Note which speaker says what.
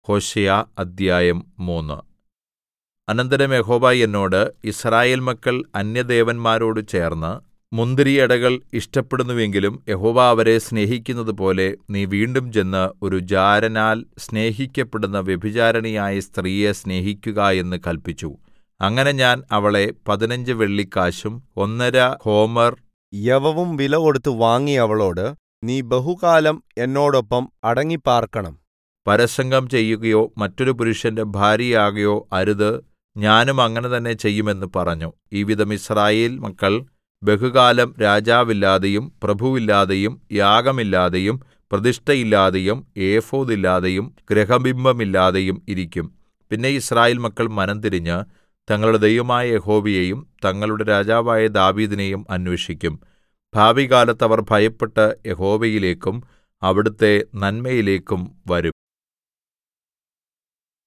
Speaker 1: ഹോശേയ അദ്ധ്യായം മൂന്ന് അനന്തരം യഹോവ എന്നോട് യിസ്രായേൽ മക്കൾ അന്യദേവന്മാരോട് ചേർന്ന് മുന്തിരിയടകൾ ഇഷ്ടപ്പെടുന്നുവെങ്കിലും യഹോവ അവരെ സ്നേഹിക്കുന്നതുപോലെ നീ വീണ്ടും ചെന്ന് ഒരു ജാരനാൽ സ്നേഹിക്കപ്പെടുന്ന വ്യഭിചാരിണിയായ സ്ത്രീയെ സ്നേഹിക്കുക എന്ന് കല്പിച്ചു അങ്ങനെ ഞാൻ അവളെ പതിനഞ്ച് വെള്ളിക്കാശും ഒന്നര ഹോമെർ
Speaker 2: യവവും വിലകൊടുത്ത് വാങ്ങിയ അവളോട് നീ ബഹുകാലം എന്നോടൊപ്പം അടങ്ങിപ്പാർക്കണം
Speaker 1: പരസംഗം ചെയ്യുകയോ മറ്റൊരു പുരുഷന്റെ ഭാര്യയാകുകയോ അരുത് ഞാനും അങ്ങനെ തന്നെ ചെയ്യുമെന്ന് പറഞ്ഞു ഈ വിധം യിസ്രായേൽ മക്കൾ ബഹുകാലം രാജാവില്ലാതെയും പ്രഭുവില്ലാതെയും യാഗമില്ലാതെയും പ്രതിഷ്ഠയില്ലാതെയും ഏഫോദില്ലാതെയും ഗൃഹബിംബമില്ലാതെയും ഇരിക്കും പിന്നെ യിസ്രായേൽ മക്കൾ മനംതിരിഞ്ഞ് തങ്ങളുടെ ദൈവമായ യഹോവയെയും തങ്ങളുടെ രാജാവായ ദാവീദിനെയും അന്വേഷിക്കും ഭാവികാലത്ത് അവർ ഭയപ്പെട്ട് യഹോവയിലേക്കും അവിടുത്തെ നന്മയിലേക്കും വരും